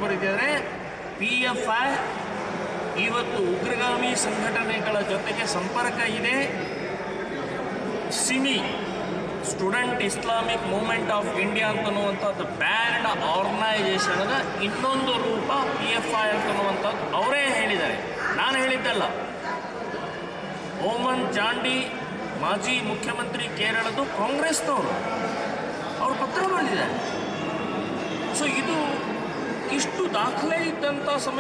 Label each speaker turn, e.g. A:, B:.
A: ಬರೆದಿದ್ದಾರೆ P F I ಇವತ್ತು ಉಗ್ರಗಾಮಿ ಸಂಘಟನೆಗಳ ಜೊತೆಗೆ ಸಂಪರ್ಕ ಇದೆ ಸಿಮಿ ಸ್ಟೂಡೆಂಟ್ ಇಸ್ಲಾಮಿಕ್ ಮೂವ್ಮೆಂಟ್ ಆಫ್ ಇಂಡಿಯಾ ಅಂತನ್ನುವಂಥದ್ದು ಬ್ಯಾಂಡ್ ಆರ್ಗನೈಸೇಷನ್ದ ಇನ್ನೊಂದು ರೂಪ ಪಿ ಎಫ್ ಐ ಅಂತನ್ನುವಂಥದ್ದು ಅವರೇ ಹೇಳಿದ್ದಾರೆ ನಾನು ಹೇಳಿದ್ದಲ್ಲ ಓಮನ್ ಚಾಂಡಿ ಮಾಜಿ ಮುಖ್ಯಮಂತ್ರಿ ಕೇರಳದ್ದು ಕಾಂಗ್ರೆಸ್ನವರು ಅವರು ಪತ್ರ ಬರೆದಿದ್ದಾರೆ ಸೊ ಇದು ಇಷ್ಟು ದಾಖಲೆ ಇದ್ದಂಥ ಸಮಯ